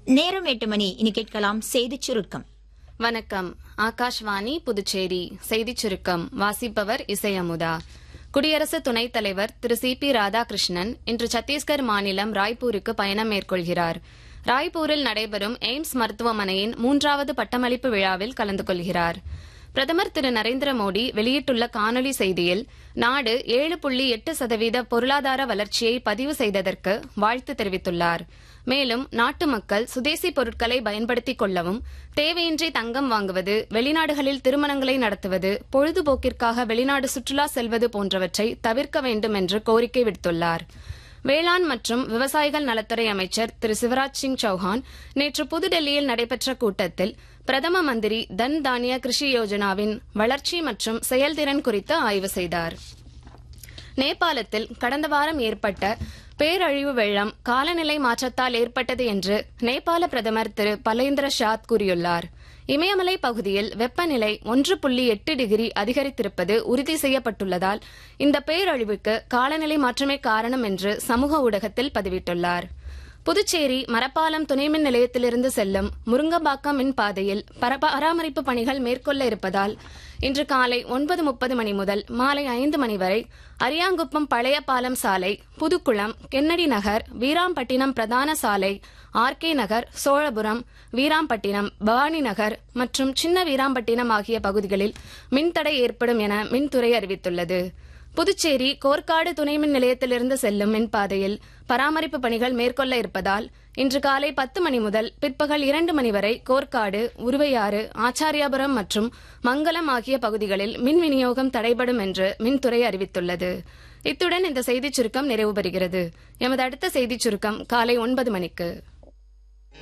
நேரம் எட்டு மணி இனி கேட்கலாம் செய்திச் சுருக்கம் வணக்கம் ஆகாஷ்வாணி புதுச்சேரி செய்திச் சுருக்கம் வாசிப்பவர் இசை அமுதா குடியரசு துணைத் தலைவர் திரு சி பி ராதாகிருஷ்ணன் இன்று சத்தீஸ்கர் மாநிலம் ராய்ப்பூருக்கு பயணம் மேற்கொள்கிறார் ராய்ப்பூரில் நடைபெறும் எய்ம்ஸ் மருத்துவமனையின் மூன்றாவது பட்டமளிப்பு விழாவில் கலந்து கொள்கிறார் பிரதமர் திரு நரேந்திர மோடி வெளியிட்டுள்ள காணொலி செய்தியில் நாடு ஏழு புள்ளி எட்டு சதவீத பொருளாதார வளர்ச்சியை பதிவு செய்ததற்கு வாழ்த்து தெரிவித்துள்ளார் மேலும் நாட்டு மக்கள் சுதேசி பொருட்களை பயன்படுத்திக் கொள்ளவும் தேவையின்றி தங்கம் வாங்குவது வெளிநாடுகளில் திருமணங்களை நடத்துவது பொழுதுபோக்கிற்காக வெளிநாடு சுற்றுலா செல்வது போன்றவற்றை தவிர்க்க வேண்டும் என்று கோரிக்கை விடுத்துள்ளார் வேளாண் மற்றும் விவசாயிகள் நலத்துறை அமைச்சர் திரு சிவராஜ் சிங் சௌஹான் நேற்று புதுடெல்லியில் நடைபெற்ற கூட்டத்தில் பிரதம மந்திரி தன் தானிய கிருஷி யோஜனாவின் வளர்ச்சி மற்றும் செயல்திறன் குறித்து ஆய்வு செய்தார் நேபாளத்தில் கடந்த வாரம் ஏற்பட்ட பேரழிவு வெள்ளம் காலநிலை மாற்றத்தால் ஏற்பட்டது என்று நேபாள பிரதமர் திரு பலேந்திர ஷாத் கூறியுள்ளார் இமயமலை பகுதியில் வெப்பநிலை ஒன்று புள்ளி எட்டு டிகிரி அதிகரித்திருப்பது உறுதி செய்யப்பட்டுள்ளதால் இந்த பேரழிவுக்கு காலநிலை மாற்றமே காரணம் என்று சமூக ஊடகத்தில் பதிவிட்டுள்ளார் புதுச்சேரி மரப்பாலம் துணைமின் நிலையத்திலிருந்து செல்லும் முருங்கம்பாக்கம் மின் பாதையில் பராமரிப்பு பணிகள் மேற்கொள்ள இருப்பதால் இன்று காலை ஒன்பது முப்பது மணி முதல் மாலை ஐந்து மணி வரை அரியாங்குப்பம் பழைய பாலம் சாலை புதுக்குளம் கென்னடி நகர் வீராம்பட்டினம் பிரதான சாலை ஆர்கே நகர் சோழபுரம் வீராம்பட்டினம் பவானி நகர் மற்றும் சின்ன வீராம்பட்டினம் ஆகிய பகுதிகளில் மின்தடை ஏற்படும் என மின்துறை அறிவித்துள்ளது புதுச்சேரி கோர்க்காடு துணை மின் நிலையத்திலிருந்து செல்லும் மின்பாதையில் பராமரிப்பு பணிகள் மேற்கொள்ள இருப்பதால் இன்று காலை பத்து மணி முதல் பிற்பகல் இரண்டு மணி வரை கோர்க்காடு உருவையாறு ஆச்சாரியாபுரம் மற்றும் மங்கலம் ஆகிய பகுதிகளில் மின் விநியோகம் தடைபடும் என்று மின்துறை அறிவித்துள்ளது இத்துடன் இந்த செய்திச் சுருக்கம் நிறைவு பெறுகிறது எமது அடுத்த செய்திச் சுருக்கம் காலை ஒன்பது மணிக்கு